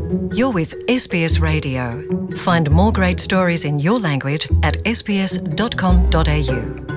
You're with SBS Radio. Find more great stories in your language at sbs.com.au.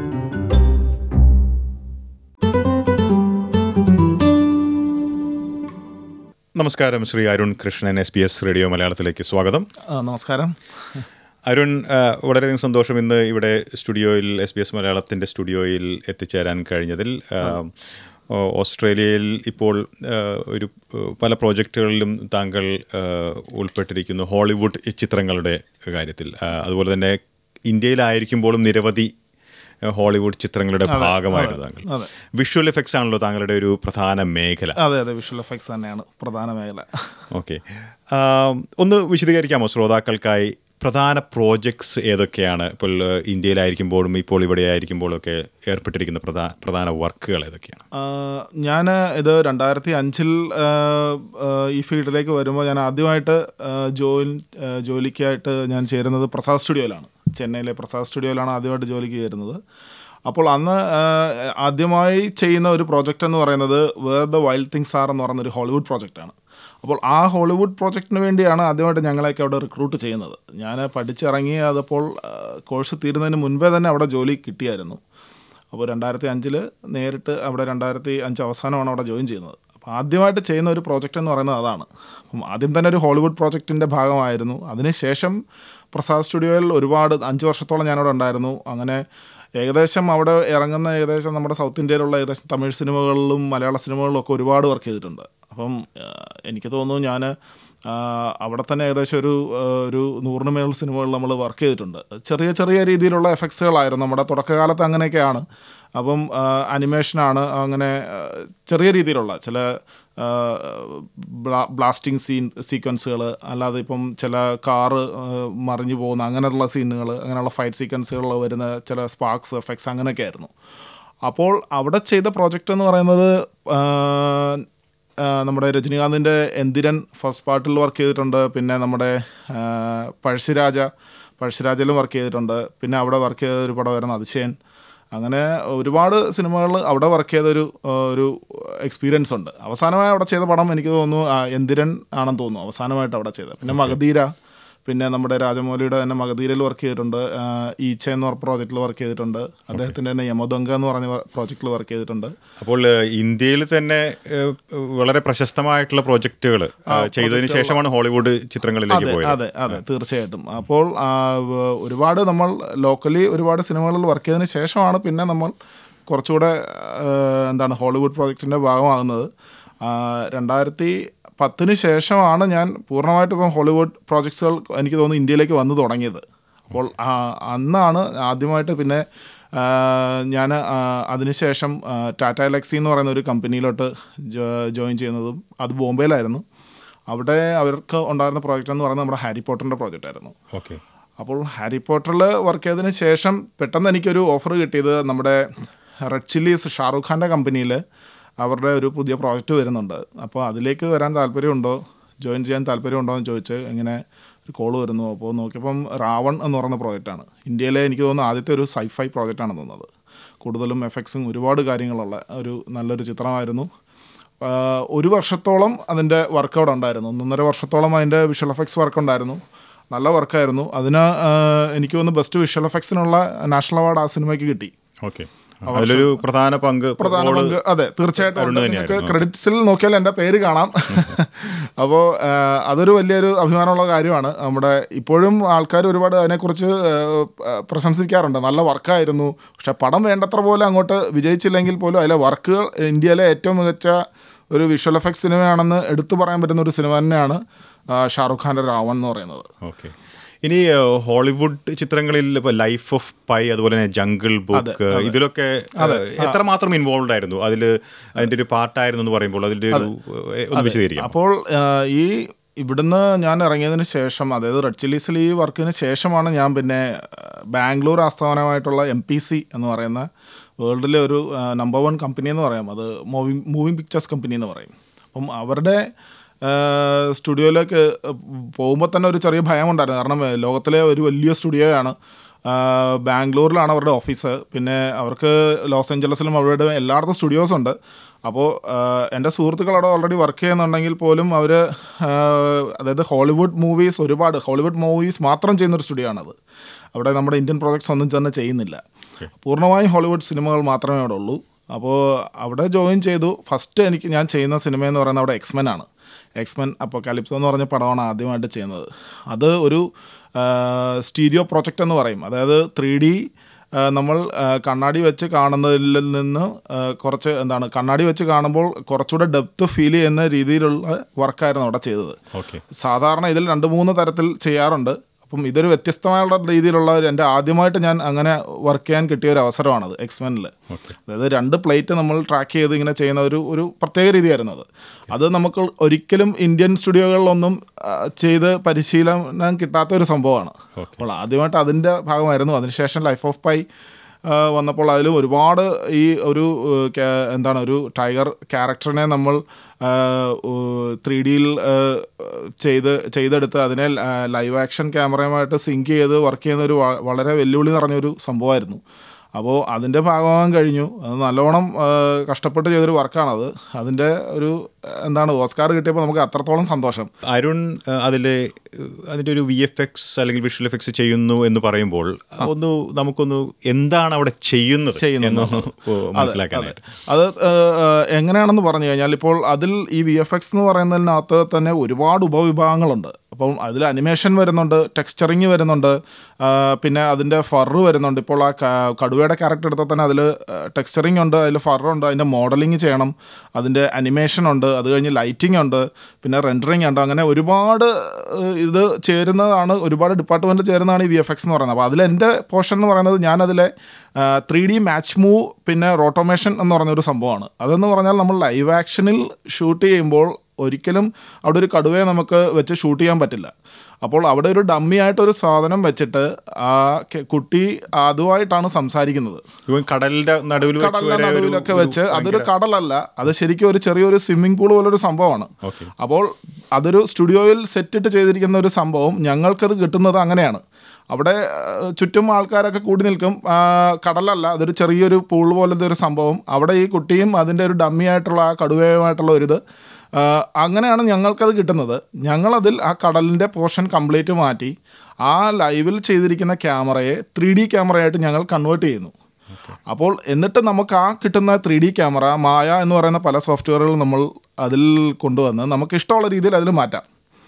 നമസ്കാരം Shri Arun Krishnan S B S radio മലയാളത്തിലേക്ക് സ്വാഗതം ആ, നമസ്കാരം അരുൺ ആ, വളരെയധികം സന്തോഷം ഇന്ന് ഇവിടെ സ്റ്റുഡിയോയിൽ എസ് ബി എസ് മലയാളത്തിൻ്റെ സ്റ്റുഡിയോയിൽ എത്തിച്ചേരാൻ കഴിഞ്ഞതിൽ ആ, ഓ- ഓസ്ട്രേലിയയിൽ ഇപ്പോൾ ആ, ഒരു ആ, പല പ്രോജക്റ്റുകളിലും താങ്കൾ ആ, ഉൾപ്പെട്ടിരിക്കുന്നു ഹോളിവുഡ് ചിത്രങ്ങളുടെ കാര്യത്തിൽ ആ, അതുപോലെ തന്നെ ഇന്ത്യയിലായിരിക്കുമ്പോഴും നിരവധി ആ, ഹോളിവുഡ് ചിത്രങ്ങളുടെ ഭാഗമായിരുന്നു താങ്കൾ അതെ. വിഷ്വൽ എഫക്ട്സ് ആണല്ലോ താങ്കളുടെ ഒരു പ്രധാന മേഖല അതെ അതെ വിഷ്വൽ എഫക്ട്സ് തന്നെയാണ് പ്രധാന മേഖല ഓക്കെ ഒന്ന് വിശദീകരിക്കാമോ ശ്രോതാക്കൾക്കായി പ്രധാന പ്രോജക്ട്സ് ഏതൊക്കെയാണ് ഇപ്പോൾ ഏഹ്, ഇന്ത്യയിലായിരിക്കുമ്പോഴും ഇപ്പോൾ ഇവിടെ ആയിരിക്കുമ്പോഴൊക്കെ ഏർപ്പെട്ടിരിക്കുന്ന പ്രധാന പ്രധാന വർക്കുകൾ ഏതൊക്കെയാണ് ഞാൻ ഇത് രണ്ടായിരത്തി അഞ്ചിൽ ഈ ഫീൽഡിലേക്ക് വരുമ്പോൾ ഞാൻ ആദ്യമായിട്ട് ആ, ജോലി ആ, ജോലിക്കായിട്ട് ഞാൻ ചേരുന്നത് പ്രസാദ് സ്റ്റുഡിയോയിലാണ് ചെന്നൈയിലെ പ്രസാദ് സ്റ്റുഡിയോയിലാണ് ആദ്യമായിട്ട് ജോലിക്ക് ചേരുന്നത് അപ്പോൾ അന്ന് ആ, ആദ്യമായി ചെയ്യുന്ന ഒരു പ്രോജക്റ്റ് എന്ന് പറയുന്നത് where the wild things are എന്ന് പറയുന്ന ഒരു ഹോളിവുഡ് പ്രോജക്റ്റാണ് അപ്പോൾ ആ ഹോളിവുഡ് പ്രോജക്റ്റിന് വേണ്ടിയാണ് ആദ്യമായിട്ട് ഞങ്ങളെയൊക്കെ അവിടെ റിക്രൂട്ട് ചെയ്യുന്നത് ഞാൻ പഠിച്ചിറങ്ങി അതപ്പോൾ കോഴ്സ് തീരുന്നതിന് മുൻപേ തന്നെ അവിടെ ജോലി കിട്ടിയായിരുന്നു അപ്പോൾ രണ്ടായിരത്തി അഞ്ചിൽ നേരിട്ട് അവിടെ രണ്ടായിരത്തി അഞ്ച് അവസാനമാണ് അവിടെ ജോയിൻ ചെയ്യുന്നത് അപ്പോൾ ആദ്യമായിട്ട് ചെയ്യുന്ന ഒരു പ്രോജക്റ്റ് എന്ന് പറയുന്നത് അതാണ് അപ്പം ആദ്യം തന്നെ ഒരു ഹോളിവുഡ് പ്രോജക്റ്റിൻ്റെ ഭാഗമായിരുന്നു അതിനുശേഷം പ്രസാദ് സ്റ്റുഡിയോയിൽ ഒരുപാട് അഞ്ച് വർഷത്തോളം ഞാനവിടെ ഉണ്ടായിരുന്നു അങ്ങനെ ഏകദേശം അവിടെ ഇറങ്ങുന്ന ഏകദേശം നമ്മുടെ സൗത്ത് ഇന്ത്യയിലുള്ള ഏകദേശം തമിഴ് സിനിമകളിലും മലയാള സിനിമകളിലും ഒക്കെ ഒരുപാട് വർക്ക് ചെയ്തിട്ടുണ്ട് അപ്പം ആ, എനിക്ക് തോന്നുന്നു ഞാൻ അവിടെ തന്നെ ഏകദേശം ഒരു ആ, ഒരു നൂറിന് മേൽ സിനിമകൾ നമ്മൾ വർക്ക് ചെയ്തിട്ടുണ്ട് ചെറിയ ചെറിയ രീതിയിലുള്ള എഫക്ട്സുകളായിരുന്നു നമ്മുടെ തുടക്കകാലത്ത് അങ്ങനെയൊക്കെയാണ് അപ്പം അനിമേഷനാണ് അങ്ങനെ ആ, ചെറിയ രീതിയിലുള്ള ചില ബ്ലാസ്റ്റിംഗ് സീൻ സീക്വൻസുകൾ അല്ലാതെ ഇപ്പം ചില കാറ് മറിഞ്ഞു പോകുന്ന അങ്ങനെയുള്ള സീനുകൾ അങ്ങനെയുള്ള ഫൈറ്റ് സീക്വൻസുകൾ വരുന്ന ചില സ്പാർക്സ് എഫക്ട്സ് അങ്ങനെയൊക്കെ ആയിരുന്നു അപ്പോൾ അവിടെ ചെയ്ത പ്രോജക്റ്റ് എന്ന് പറയുന്നത് ആ, ആ, നമ്മുടെ രജനീകാന്തിൻ്റെ എന്തിരൻ ഫസ്റ്റ് പാർട്ടിൽ വർക്ക് ചെയ്തിട്ടുണ്ട് പിന്നെ നമ്മുടെ ആ, പഴശ്ശിരാജ പഴശ്ശിരാജയിലും വർക്ക് ചെയ്തിട്ടുണ്ട് പിന്നെ അവിടെ വർക്ക് ചെയ്ത ഒരു പടമായിരുന്നു അതിശയൻ അങ്ങനെ ഒരുപാട് സിനിമകൾ അവിടെ വർക്ക് ചെയ്ത ഒരു ആ, ഒരു എക്സ്പീരിയൻസ് ഉണ്ട് അവസാനമായി അവിടെ ചെയ്ത പടം എനിക്ക് തോന്നുന്നു ആ, എന്തിരൻ ആണെന്ന് തോന്നുന്നു അവസാനമായിട്ട് അവിടെ ചെയ്തത് പിന്നെ മഗധീര പിന്നെ നമ്മുടെ രാജമൗലിയുടെ തന്നെ മഗധീരയിൽ വർക്ക് ചെയ്തിട്ടുണ്ട് ആ, ഈച്ച എന്ന് പറഞ്ഞ പ്രോജക്റ്റിൽ വർക്ക് ചെയ്തിട്ടുണ്ട് അദ്ദേഹത്തിൻ്റെ തന്നെ യമദംഗ എന്ന് പറഞ്ഞ പ്രോജക്റ്റിൽ വർക്ക് ചെയ്തിട്ടുണ്ട് അപ്പോൾ ഏഹ്, ഇന്ത്യയിൽ തന്നെ ഏഹ്, വളരെ പ്രശസ്തമായിട്ടുള്ള പ്രോജക്റ്റുകൾ ചെയ്തതിന് ശേഷമാണ് ഹോളിവുഡ് ചിത്രങ്ങളിലേക്ക് അതെ പോയത് അതെ അതെ തീർച്ചയായിട്ടും അപ്പോൾ ആ, വ- ഒരുപാട് നമ്മൾ ലോക്കലി ഒരുപാട് സിനിമകളിൽ വർക്ക് ചെയ്തതിന് ശേഷമാണ് പിന്നെ നമ്മൾ കുറച്ചുകൂടെ ആ, എന്താണ് ഹോളിവുഡ് പ്രോജക്റ്റിൻ്റെ ഭാഗമാകുന്നത് ആ, രണ്ടായിരത്തി പത്തിന് ശേഷമാണ് ഞാൻ പൂർണ്ണമായിട്ടും ഇപ്പം ഹോളിവുഡ് പ്രോജക്ട്സുകൾ എനിക്ക് തോന്നുന്നു ഇന്ത്യയിലേക്ക് വന്നു തുടങ്ങിയത് അപ്പോൾ ആ, അന്നാണ് ആദ്യമായിട്ട് പിന്നെ ഞാൻ അതിനുശേഷം ആ, ടാറ്റ എലക്സി എന്ന് പറയുന്ന ഒരു കമ്പനിയിലോട്ട് ജോ- ജോയിൻ ചെയ്യുന്നതും അത് ബോംബെയിലായിരുന്നു അവിടെ അവർക്ക് ഉണ്ടായിരുന്ന പ്രോജക്റ്റ് എന്ന് പറയുന്നത് നമ്മുടെ ഹാരി പോട്ടറിൻ്റെ പ്രോജക്റ്റ് ആയിരുന്നു ഓക്കെ അപ്പോൾ ഹാരി പോട്ടറിൽ വർക്ക് ചെയ്തതിന് ശേഷം പെട്ടെന്ന് എനിക്കൊരു ഓഫർ കിട്ടിയത് നമ്മുടെ റെഡ് ചില്ലീസ് ഷാറൂഖ് ഖാൻ്റെ കമ്പനിയിൽ അവരുടെ ഒരു പുതിയ പ്രോജക്റ്റ് വരുന്നുണ്ട് അപ്പോൾ അതിലേക്ക് വരാൻ താല്പര്യമുണ്ടോ ജോയിൻ ചെയ്യാൻ താല്പര്യമുണ്ടോ എന്ന് ചോദിച്ച് ഇങ്ങനെ ഒരു കോൾ വരുന്നു അപ്പോൾ നോക്കിയപ്പം റാവൺ എന്ന് പറയുന്ന പ്രോജക്റ്റാണ് ഇന്ത്യയിലെ എനിക്ക് തോന്നുന്നു ആദ്യത്തെ ഒരു സൈഫൈ പ്രോജക്റ്റാണ് തോന്നുന്നത് കൂടുതലും എഫക്ട്സും ഒരുപാട് കാര്യങ്ങളുള്ള ഒരു നല്ലൊരു ചിത്രമായിരുന്നു ആ, ഒരു വർഷത്തോളം അതിൻ്റെ വർക്ക് അവിടെ ഉണ്ടായിരുന്നു ഒന്നൊന്നര വർഷത്തോളം അതിൻ്റെ വിഷ്വൽ എഫക്ട്സ് വർക്ക് ഉണ്ടായിരുന്നു നല്ല വർക്കായിരുന്നു അതിന് ആ, എനിക്ക് തോന്നുന്നു ബെസ്റ്റ് വിഷ്വൽ എഫക്ട്സിനുള്ള നാഷണൽ അവാർഡ് ആ സിനിമയ്ക്ക് കിട്ടി ഓക്കെ അതിലൊരു പ്രധാന പങ്ക് പ്രധാന റോള് പങ്ക് അതെ തീർച്ചയായിട്ടും അരുണ് ഉണ്ട്. തന്നെയായിരുന്നു. നിങ്ങൾക്ക് ക്രെഡിറ്റ്സിൽ നോക്കിയാൽ എൻ്റെ പേര് കാണാം അപ്പോൾ അതൊരു വലിയൊരു അഭിമാനമുള്ള കാര്യമാണ് നമ്മുടെ ഇപ്പോഴും ആൾക്കാർ ഒരുപാട് അതിനെക്കുറിച്ച് ആ, ആ, പ്രശംസിക്കാറുണ്ട് നല്ല വർക്കായിരുന്നു പക്ഷെ പടം വേണ്ടത്ര പോലെ അങ്ങോട്ട് വിജയിച്ചില്ലെങ്കിൽ പോലും അതിലെ വർക്കുകൾ ഇന്ത്യയിലെ ഏറ്റവും മികച്ച ഒരു വിഷ്വൽ എഫക്ട്സ് സിനിമയാണെന്ന് എടുത്തു പറയാൻ പറ്റുന്ന ഒരു സിനിമ തന്നെയാണ് ആ, ഷാറുഖ് ഖാൻ്റെ രാവൺ എന്ന് പറയുന്നത് ഓക്കെ ഇനി ഏഹ്, ഹോളിവുഡ് ചിത്രങ്ങളിൽ ഇപ്പൊ ലൈഫ് ഓഫ് പൈ അതുപോലെ തന്നെ ജംഗിൾ ബുക്ക് ഇതിലൊക്കെ ഏഹ്, എത്രമാത്രം ഇൻവോൾവ് ആയിരുന്നു അതിൽ അതിന്റെ ഒരു പാർട്ടായിരുന്നു എന്ന് പറയുമ്പോൾ അതിന്റെ ഒരു ഏഹ്, ഒന്ന് വിശദീകരിക്കാം അപ്പോൾ ആ, ഈ ഇവിടുന്ന് ഞാൻ ഇറങ്ങിയതിന് ശേഷം അതായത് റെഡ് ചില്ലീസിൽ ഈ വർക്കിന് ശേഷമാണ് ഞാൻ പിന്നെ ആ, ബാംഗ്ലൂർ ആസ്ഥാനമായിട്ടുള്ള എം പി സി എന്ന് പറയുന്ന വേൾഡിലെ ഒരു നമ്പർ വൺ കമ്പനി എന്ന് പറയാം അത് മൂവിങ് മൂവിങ് പിക്ചേഴ്സ് കമ്പനി എന്ന് പറയും അപ്പം അവരുടെ സ്റ്റുഡിയോയിലേക്ക് പോകുമ്പോൾ തന്നെ ഒരു ചെറിയ ഭയമുണ്ടായിരുന്നു കാരണം ഏ, ലോകത്തിലെ ഒരു വലിയ സ്റ്റുഡിയോയാണ് ആ, ബാംഗ്ലൂരിലാണ് അവരുടെ ഓഫീസ് പിന്നെ അവർക്ക് ലോസ് ഏഞ്ചലസിലും അവരുടെ എല്ലായിടത്തും സ്റ്റുഡിയോസ് ഉണ്ട് അപ്പോൾ എൻ്റെ സുഹൃത്തുക്കൾ അവിടെ ഓൾറെഡി വർക്ക് ചെയ്യുന്നുണ്ടെങ്കിൽ പോലും അവർ അതായത് ഹോളിവുഡ് മൂവീസ് ഒരുപാട് ഹോളിവുഡ് മൂവീസ് മാത്രം ചെയ്യുന്നൊരു സ്റ്റുഡിയോ ആണത് അവിടെ നമ്മുടെ ഇന്ത്യൻ പ്രോജക്ട്സ് ഒന്നും തന്നെ ചെയ്യുന്നില്ല പൂർണ്ണമായും ഹോളിവുഡ് സിനിമകൾ മാത്രമേ അവിടെ ഉള്ളൂ അപ്പോൾ അവിടെ ജോയിൻ ചെയ്തു ഫസ്റ്റ് എനിക്ക് ഞാൻ ചെയ്യുന്ന സിനിമ എന്ന് പറയുന്നത് അവിടെ എക്സ്മെൻ ആണ് എക്സ്മെൻ അപ്പോൾ കാലിപ്സോ എന്ന് പറഞ്ഞ പടമാണ് ആദ്യമായിട്ട് ചെയ്യുന്നത് അത് ഒരു സ്റ്റീരിയോ പ്രോജക്റ്റ് എന്ന് പറയും അതായത് ത്രീ ഡി നമ്മൾ ആ, കണ്ണാടി വെച്ച് കാണുന്നതിൽ നിന്ന് ആ, കുറച്ച് എന്താണ് കണ്ണാടി വെച്ച് കാണുമ്പോൾ കുറച്ചുകൂടെ ഡെപ്ത് ഫീൽ ചെയ്യുന്ന രീതിയിലുള്ള വർക്കായിരുന്നു അവിടെ ചെയ്തത് ഓക്കെ സാധാരണ ഇതിൽ രണ്ട് മൂന്ന് തരത്തിൽ ചെയ്യാറുണ്ട് അപ്പം ഇതൊരു വ്യത്യസ്തമായുള്ള രീതിയിലുള്ള ഒരു എൻ്റെ ആദ്യമായിട്ട് ഞാൻ അങ്ങനെ വർക്ക് ചെയ്യാൻ കിട്ടിയ ഒരു അവസരമാണത് എക്സ്മെനിൽ അതായത് രണ്ട് പ്ലേറ്റ് നമ്മൾ ട്രാക്ക് ചെയ്ത് ഇങ്ങനെ ചെയ്യുന്ന ഒരു ഒരു പ്രത്യേക രീതിയായിരുന്നു അത് അത് നമുക്ക് ഒരിക്കലും ഇന്ത്യൻ സ്റ്റുഡിയോകളിലൊന്നും ആ, ചെയ്ത് പരിശീലനം കിട്ടാത്ത ഒരു സംഭവമാണ് അപ്പോൾ ആദ്യമായിട്ട് അതിൻ്റെ ഭാഗമായിരുന്നു അതിനുശേഷം ലൈഫ് ഓഫ് പൈ ആ, വന്നപ്പോൾ അതിലും ഒരുപാട് ഈ ഒരു ഏഹ്, ക്യാ- എന്താണ് ഒരു ടൈഗർ ക്യാരക്ടറിനെ നമ്മൾ ത്രീ ഡിയിൽ ചെയ്ത് ചെയ്തെടുത്ത് അതിനെ ലൈവ് ആക്ഷൻ ക്യാമറയുമായിട്ട് സിങ്ക് ചെയ്ത് വർക്ക് ചെയ്യുന്ന ഒരു വ- വളരെ വെല്ലുവിളി നിറഞ്ഞൊരു സംഭവമായിരുന്നു അപ്പോൾ അതിൻ്റെ ഭാഗമാകാൻ കഴിഞ്ഞു അത് നല്ലോണം ആ, കഷ്ടപ്പെട്ട് ചെയ്തൊരു വർക്കാണത് അതിൻ്റെ ഒരു എന്താണ് ഓസ്കാർ കിട്ടിയപ്പോൾ നമുക്ക് അത്രത്തോളം സന്തോഷം അരുൺ അതിൽ അതിൻ്റെ ഒരു വി എഫ് എക്സ് അല്ലെങ്കിൽ വിഷ്വൽ എഫക്ട്സ് ചെയ്യുന്നു എന്ന് പറയുമ്പോൾ ഒന്ന് നമുക്കൊന്ന് എന്താണ് അവിടെ ചെയ്യുന്നത് ചെയ്യുന്നത് എന്നൊന്ന് മനസ്സിലാക്കാനായിട്ട് അത് ഏഹ്, ഏഹ്, എങ്ങനെയാണെന്ന് പറഞ്ഞു കഴിഞ്ഞാൽ ഇപ്പോൾ അതിൽ ഈ വി എഫ് എക്സ് എന്ന് പറയുന്നതിനകത്ത് തന്നെ ഒരുപാട് ഉപവിഭാഗങ്ങളുണ്ട് അപ്പം അതിൽ അനിമേഷൻ വരുന്നുണ്ട് ടെക്സ്ചറിങ് വരുന്നുണ്ട് ആ, പിന്നെ അതിൻ്റെ ഫറ് വരുന്നുണ്ട് ഇപ്പോൾ ആ ക- കടുവയുടെ ക്യാരക്ടർ എടുത്താൽ തന്നെ അതിൽ ടെക്സ്ചറിങ് ഉണ്ട് അതിൽ ഫറുണ്ട് അതിൻ്റെ മോഡലിംഗ് ചെയ്യണം അതിൻ്റെ അനിമേഷൻ ഉണ്ട് അത് കഴിഞ്ഞ് ലൈറ്റിംഗ് ഉണ്ട് പിന്നെ റെൻഡറിങ് ഉണ്ട് അങ്ങനെ ഒരുപാട് ഏഹ്, ഇത് ചേരുന്നതാണ് ഒരുപാട് ഡിപ്പാർട്ട്മെൻറ്റ് ചേരുന്നതാണ് ഈ വി എഫ് എക്സ് എന്ന് പറയുന്നത് അപ്പോൾ അതിൽ എൻ്റെ പോർഷൻ എന്ന് പറയുന്നത് ഞാനതിലെ ത്രീ ഡി മാച്ച് മൂവ് പിന്നെ റോട്ടോമേഷൻ എന്ന് പറഞ്ഞൊരു സംഭവമാണ് അതെന്ന് പറഞ്ഞാൽ നമ്മൾ ലൈവ് ആക്ഷനിൽ ഷൂട്ട് ചെയ്യുമ്പോൾ ഒരിക്കലും അവിടെ ഒരു കടുവയെ നമുക്ക് വെച്ച് ഷൂട്ട് ചെയ്യാൻ പറ്റില്ല അപ്പോൾ അവിടെ ഒരു ഡമ്മി ആയിട്ടൊരു സാധനം വെച്ചിട്ട് ആ കെ- കുട്ടി അതുമായിട്ടാണ് സംസാരിക്കുന്നത് ഇവൻ കടലിന്റെ നടുവിൽ വെച്ച് കടലിന്റെ വരെ ഒരു- നടുവിലൊക്കെ ഒരു വെച്ച് അതൊരു ഭയങ്കര- കടലല്ല അത് ശരിക്കും ഒരു ചെറിയൊരു സ്വിമ്മിംഗ് പൂൾ പോലൊരു സംഭവമാണ് Okay. അപ്പോൾ അതൊരു സ്റ്റുഡിയോയിൽ സെറ്റിട്ട് ചെയ്തിരിക്കുന്ന ഒരു സംഭവം ഞങ്ങൾക്കത് കിട്ടുന്നത് അങ്ങനെയാണ് അവിടെ ആ, ചുറ്റും ആൾക്കാരൊക്കെ കൂടി നിൽക്കും ആ, കടലല്ല അതൊരു ചെറിയൊരു പൂൾ പോലത്തെ ഒരു സംഭവം അവിടെ ഈ കുട്ടിയും അതിൻ്റെ ഒരു ഡമ്മി ആയിട്ടുള്ള ആ കടുവയുമായിട്ടുള്ള ഒരു ഇത് ആ, അങ്ങനെയാണ് ഞങ്ങൾക്കത് കിട്ടുന്നത് ഞങ്ങളതിൽ ആ കടലിൻ്റെ പോർഷൻ കംപ്ലീറ്റ് മാറ്റി ആ ലൈവിൽ ചെയ്തിരിക്കുന്ന ക്യാമറയെ ത്രീ ഡി ക്യാമറയായിട്ട് ഞങ്ങൾ കൺവേർട്ട് ചെയ്യുന്നു അപ്പോൾ എന്നിട്ട് നമുക്ക് ആ കിട്ടുന്ന ത്രീ ഡി ക്യാമറ മായ എന്ന് പറയുന്ന പല സോഫ്റ്റ്വെയറുകൾ നമ്മൾ അതിൽ കൊണ്ടുവന്ന് നമുക്ക് ഇഷ്ടമുള്ള രീതിയിൽ അതിൽ മാറ്റാം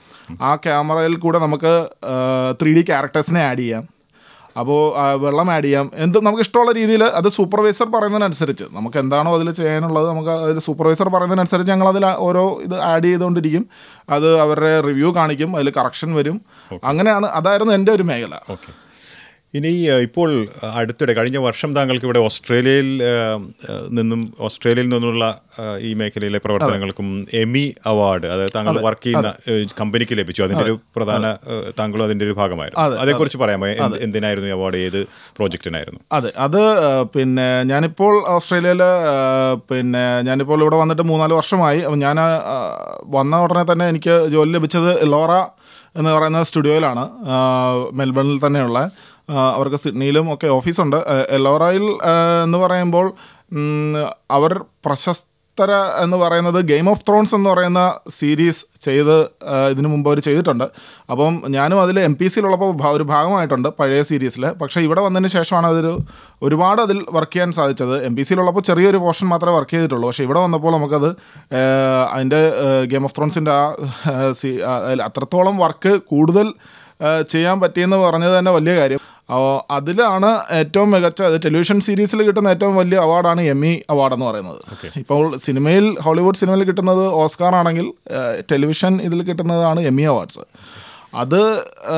ആ ക്യാമറയിൽ കൂടെ നമുക്ക് ത്രീ ഡി ക്യാരക്ടേഴ്സിനെ ആഡ് ചെയ്യാം അപ്പോൾ വെള്ളം ആഡ് ചെയ്യാം എന്ത് നമുക്ക് ഇഷ്ടമുള്ള രീതിയിൽ അത് സൂപ്പർവൈസർ പറയുന്നതിനനുസരിച്ച് നമുക്ക് എന്താണോ അതിൽ ചെയ്യാനുള്ളത് നമുക്ക് അതിൽ സൂപ്പർവൈസർ പറയുന്നതിനനുസരിച്ച് ഞങ്ങൾ അതിൽ ഓരോ ഇത് ആഡ് ചെയ്തുകൊണ്ടിരിക്കും അത് അവരുടെ റിവ്യൂ കാണിക്കും അതിൽ കറക്ഷൻ വരും അങ്ങനെയാണ് അതായിരുന്നു എൻ്റെ ഒരു മേഖല ഓക്കെ ഇനി ഏഹ്, ഇപ്പോൾ ഏഹ്, അടുത്തിടെ കഴിഞ്ഞ വർഷം താങ്കൾക്ക് ഇവിടെ ഓസ്ട്രേലിയയിൽ ഏഹ്, ഏഹ്, നിന്നും ഓസ്ട്രേലിയയിൽ നിന്നുള്ള ഏഹ്, ഈ മേഖലയിലെ പ്രവർത്തനങ്ങൾക്കും എമി അവാർഡ് അതായത് താങ്കൾ വർക്ക് ചെയ്യുന്ന ഏഹ്, കമ്പനിക്ക് ലഭിച്ചു അതിന്റെ ഒരു പ്രധാന ഏഹ്, താങ്കളും അതിന്റെ ഒരു ഭാഗമായിരുന്നു അതെ, അതേക്കുറിച്ച് പറയാമോ എന്ത്- എന്തിനായിരുന്നു ഈ അവാർഡ് ഏത് പ്രോജക്റ്റിനായിരുന്നു അതെ അത് ആ, പിന്നെ ഞാനിപ്പോൾ ഓസ്ട്രേലിയയിൽ പിന്നെ ഞാനിപ്പോൾ ഇവിടെ വന്നിട്ട് മൂന്നാല് വർഷമായി അപ്പം ഞാൻ ആ, വന്ന ഉടനെ തന്നെ എനിക്ക് ജോലി ലഭിച്ചത് ലോറ എന്ന് പറയുന്ന സ്റ്റുഡിയോയിലാണ് ആ, മെൽബണിൽ തന്നെയുള്ള ആ, അവർക്ക് സിഡ്നിയിലും ഒക്കെ ഓഫീസുണ്ട് ആ, എലോറയിൽ ആ, എന്ന് പറയുമ്പോൾ ഉം, അവർ പ്രശസ്തര എന്ന് പറയുന്നത് ഗെയിം ഓഫ് ത്രോൺസ് എന്ന് പറയുന്ന സീരീസ് ചെയ്ത് ആ, ഇതിനു മുമ്പ് അവർ ചെയ്തിട്ടുണ്ട് അപ്പം ഞാനും അതിൽ എം പി സിയിലുള്ളപ്പോൾ ഒരു ഭാഗമായിട്ടുണ്ട് പഴയ സീരീസിൽ പക്ഷേ ഇവിടെ വന്നതിന് ശേഷമാണ് അതൊരു ഒരുപാട് അതിൽ വർക്ക് ചെയ്യാൻ സാധിച്ചത് എം പി സിയിലുള്ളപ്പോൾ ചെറിയൊരു പോർഷൻ മാത്രമേ വർക്ക് ചെയ്തിട്ടുള്ളൂ പക്ഷേ ഇവിടെ വന്നപ്പോൾ നമുക്കത് ആ, അതിൻ്റെ ഗെയിം ഓഫ് ത്രോൺസിൻ്റെ ആ ആ, സീ- ആ, അതിൽ അത്രത്തോളം വർക്ക് കൂടുതൽ ആ, ചെയ്യാൻ പറ്റിയെന്ന് പറഞ്ഞത് തന്നെ വലിയ കാര്യം ആ, അതിലാണ് ഏറ്റവും മികച്ച അത് ടെലിവിഷൻ സീരീസിൽ കിട്ടുന്ന ഏറ്റവും വലിയ അവാർഡാണ് എമ്മി അവാർഡ് എന്ന് പറയുന്നത് ഇപ്പോൾ സിനിമയിൽ ഹോളിവുഡ് സിനിമയിൽ കിട്ടുന്നത് ഓസ്കാർ ആണെങ്കിൽ ആ, ടെലിവിഷൻ ഇതിൽ കിട്ടുന്നതാണ് എമ്മി അവാർഡ്സ് അത് ആ,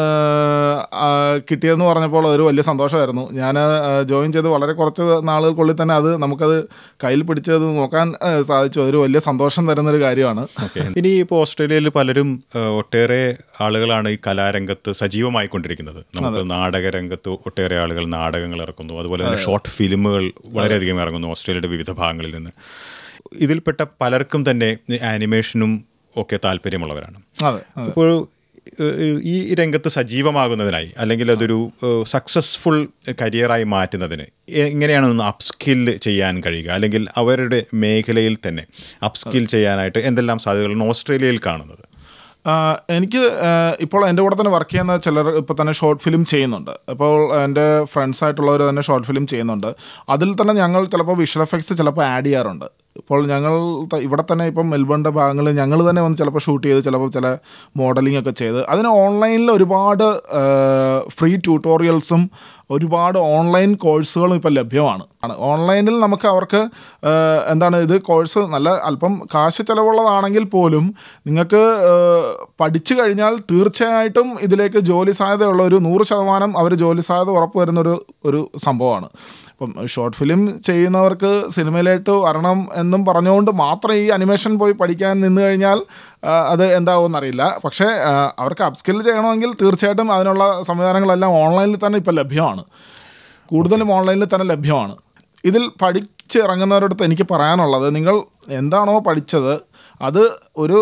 ആ, കിട്ടിയതെന്ന് പറഞ്ഞപ്പോൾ അതൊരു വലിയ സന്തോഷമായിരുന്നു ഞാൻ ജോയിൻ ചെയ്ത് വളരെ കുറച്ച് നാളുകൾക്കുള്ളിൽ തന്നെ അത് നമുക്കത് കയ്യിൽ പിടിച്ചത് നോക്കാൻ ആ, സാധിച്ചു അതൊരു വലിയ സന്തോഷം തരുന്നൊരു കാര്യമാണ് ഓക്കെ ഇനി ഇപ്പോൾ ഓസ്ട്രേലിയയിൽ പലരും ഏഹ്, ഒട്ടേറെ ആളുകളാണ് ഈ കലാരംഗത്ത് സജീവമായിക്കൊണ്ടിരിക്കുന്നത് നമുക്ക് നാടകരംഗത്ത് ഒട്ടേറെ ആളുകൾ നാടകങ്ങൾ ഇറക്കുന്നു അതുപോലെ തന്നെ ഷോർട്ട് ഫിലിമുകൾ വളരെയധികം ഇറങ്ങുന്നു ഓസ്ട്രേലിയയുടെ വിവിധ ഭാഗങ്ങളിൽ നിന്ന് ഇതിൽപ്പെട്ട പലർക്കും തന്നെ ആനിമേഷനും ഒക്കെ താല്പര്യമുള്ളവരാണ് അതെ അതെ ഇപ്പോൾ ഏഹ്, ഈ രംഗത്ത് സജീവമാകുന്നതിനായി അല്ലെങ്കിൽ അതൊരു സക്സസ്ഫുൾ കരിയറായി മാറ്റുന്നതിന് എങ്ങനെയാണ് ഒന്ന് അപ്സ്കിൽ ചെയ്യാൻ കഴിയുക അല്ലെങ്കിൽ അവരുടെ മേഖലയിൽ തന്നെ അപ്സ്കിൽ ചെയ്യാനായിട്ട് എന്തെല്ലാം സാധ്യതകളാണ് ഓസ്ട്രേലിയയിൽ കാണുന്നത് ആഹ് എനിക്ക് ആഹ് ഇപ്പോൾ എൻ്റെ കൂടെ തന്നെ വർക്ക് ചെയ്യുന്ന ചിലർ ഇപ്പോൾ തന്നെ ഷോർട്ട് ഫിലിം ചെയ്യുന്നുണ്ട് അപ്പോൾ എൻ്റെ ഫ്രണ്ട്സ് ആയിട്ടുള്ളവർ തന്നെ ഷോർട്ട് ഫിലിം ചെയ്യുന്നുണ്ട് അതിൽ തന്നെ ഞങ്ങൾ ചിലപ്പോൾ വിഷ്വൽ എഫക്ട്സ് ചിലപ്പോൾ ആഡ് ചെയ്യാറുണ്ട് ഇപ്പോൾ ഞങ്ങൾ ത- ഇവിടെ തന്നെ ഇപ്പം മെൽബണിൻ്റെ ഭാഗങ്ങളിൽ ഞങ്ങൾ തന്നെ വന്ന് ചിലപ്പോൾ ഷൂട്ട് ചെയ്ത് ചിലപ്പോൾ ചില മോഡലിംഗ് ഒക്കെ ചെയ്ത് അതിന് ഓൺലൈനിൽ ഒരുപാട് ഫ്രീ ട്യൂട്ടോറിയൽസും ഒരുപാട് ഓൺലൈൻ കോഴ്സുകളും ഇപ്പോൾ ലഭ്യമാണ് ആണ് ഓൺലൈനിൽ നമുക്ക് അവർക്ക് ആഹ് എന്താണ് ഇത് കോഴ്സ് നല്ല അല്പം കാശ് ചിലവുള്ളതാണെങ്കിൽ പോലും നിങ്ങൾക്ക് ആഹ് പഠിച്ചു കഴിഞ്ഞാൽ തീർച്ചയായിട്ടും ഇതിലേക്ക് ജോലി സാധ്യതയുള്ള ഒരു നൂറ് ശതമാനം അവർ ജോലി സാധ്യത ഉറപ്പ് വരുന്ന ഒരു ഒരു സംഭവമാണ് ഇപ്പം ഷോർട്ട് ഫിലിം ചെയ്യുന്നവർക്ക് സിനിമയിലേക്ക് വരണം എന്നും പറഞ്ഞുകൊണ്ട് മാത്രം ഈ അനിമേഷൻ പോയി പഠിക്കാൻ നിന്ന് കഴിഞ്ഞാൽ ആ, അത് എന്താവുമെന്ന് അറിയില്ല പക്ഷേ ആ, അവർക്ക് അപ്സ്കിൽ ചെയ്യണമെങ്കിൽ തീർച്ചയായിട്ടും അതിനുള്ള സംവിധാനങ്ങളെല്ലാം ഓൺലൈനിൽ തന്നെ ഇപ്പോൾ ലഭ്യമാണ് കൂടുതലും ഓൺലൈനിൽ തന്നെ ലഭ്യമാണ് ഇതിൽ പഠിച്ചിറങ്ങുന്നവരുടെ അടുത്ത് എനിക്ക് പറയാനുള്ളത് നിങ്ങൾ എന്താണോ പഠിച്ചത് അത് ഒരു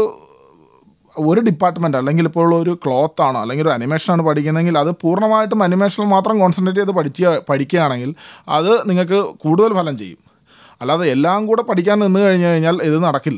ഒരു ഡിപ്പാർട്ട്മെൻറ്റ് അല്ലെങ്കിൽ ഇപ്പോൾ ഒരു ക്ലോത്ത് ആണോ അല്ലെങ്കിൽ ഒരു അനിമേഷനാണ് പഠിക്കുന്നതെങ്കിൽ അത് പൂർണ്ണമായിട്ടും അനിമേഷനിൽ മാത്രം കോൺസെൻട്രേറ്റ് ചെയ്ത് പഠിക്കുക പഠിക്കുകയാണെങ്കിൽ അത് നിങ്ങൾക്ക് കൂടുതൽ ഫലം ചെയ്യും അല്ലാതെ എല്ലാം കൂടെ പഠിക്കാൻ നിന്ന് കഴിഞ്ഞ് കഴിഞ്ഞാൽ ഇത് നടക്കില്ല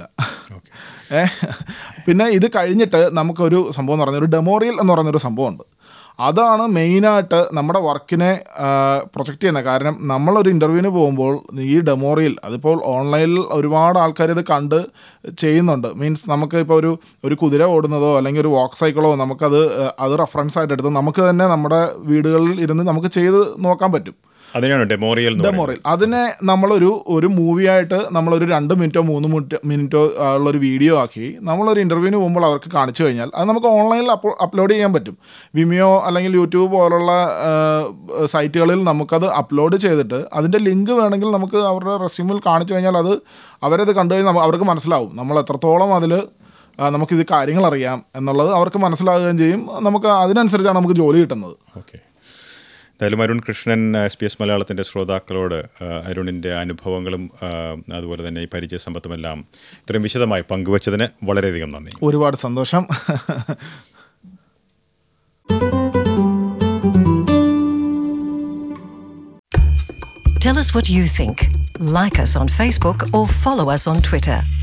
ഏ പിന്നെ ഇത് കഴിഞ്ഞിട്ട് നമുക്കൊരു സംഭവം എന്ന് പറഞ്ഞ ഒരു ഡെമോറിയൽ എന്ന് പറയുന്നൊരു സംഭവമുണ്ട് അതാണ് മെയിനായിട്ട് നമ്മുടെ വർക്കിനെ പ്രൊജക്റ്റ് ചെയ്യുന്നത് കാരണം നമ്മളൊരു ഇൻ്റർവ്യൂവിന് പോകുമ്പോൾ ഈ ഡെമോറിയൽ അതിപ്പോൾ ഓൺലൈനിൽ ഒരുപാട് ആൾക്കാർ ഇത് കണ്ട് ചെയ്യുന്നുണ്ട് മീൻസ് നമുക്ക് ഇപ്പോൾ ഒരു ഒരു കുതിര ഓടുന്നതോ അല്ലെങ്കിൽ ഒരു വാക്ക് സൈക്കിളോ നമുക്കത് ആ, അത് റെഫറൻസ് ആയിട്ട് എടുത്ത് നമുക്ക് തന്നെ നമ്മുടെ വീടുകളിൽ ഇരുന്ന് നമുക്ക് ചെയ്ത് നോക്കാൻ പറ്റും അതിനാണ് ഡെമോറിയൽ എന്ന് പറയുന്നത്. ഡെമോറിയൽ അതിനെ നമ്മളൊരു ഒരു മൂവിയായിട്ട് നമ്മളൊരു രണ്ട് മിനിറ്റോ മൂന്ന് മിനിറ്റ് മിനിറ്റോ ഉള്ളൊരു വീഡിയോ ആക്കി നമ്മളൊരു ഇൻ്റർവ്യൂവിന് പോകുമ്പോൾ അവർക്ക് കാണിച്ചു കഴിഞ്ഞാൽ അത് നമുക്ക് ഓൺലൈനിൽ അപ്ലോഡ് ചെയ്യാൻ പറ്റും വിമിയോ അല്ലെങ്കിൽ യൂട്യൂബ് പോലുള്ള ആ, സൈറ്റുകളിൽ നമുക്കത് അപ്ലോഡ് ചെയ്തിട്ട് അതിൻ്റെ ലിങ്ക് വേണമെങ്കിൽ നമുക്ക് അവരുടെ റെസ്യൂമിൽ കാണിച്ചു കഴിഞ്ഞാൽ അത് അവരത് കണ്ടു കഴിഞ്ഞാൽ നമ്മ- അവർക്ക് മനസ്സിലാവും നമ്മൾ എത്രത്തോളം അതിൽ നമുക്കിത് കാര്യങ്ങൾ അറിയാം എന്നുള്ളത് അവർക്ക് മനസ്സിലാകുകയും ചെയ്യും നമുക്ക് അതിനനുസരിച്ചാണ് നമുക്ക് ജോലി കിട്ടുന്നത് ഓക്കെ എന്തായാലും Arun Krishnan S P S മലയാളത്തിൻ്റെ ശ്രോതാക്കളോട് ആ, അരുണിൻ്റെ അനുഭവങ്ങളും ആ, അതുപോലെ തന്നെ ഈ പരിചയ സമ്പത്തുമെല്ലാം ഇത്രയും വിശദമായി പങ്കുവച്ചതിന് വളരെയധികം നന്ദി ഒരുപാട് സന്തോഷം Tell us what you think. Like us on Facebook or follow us on Twitter.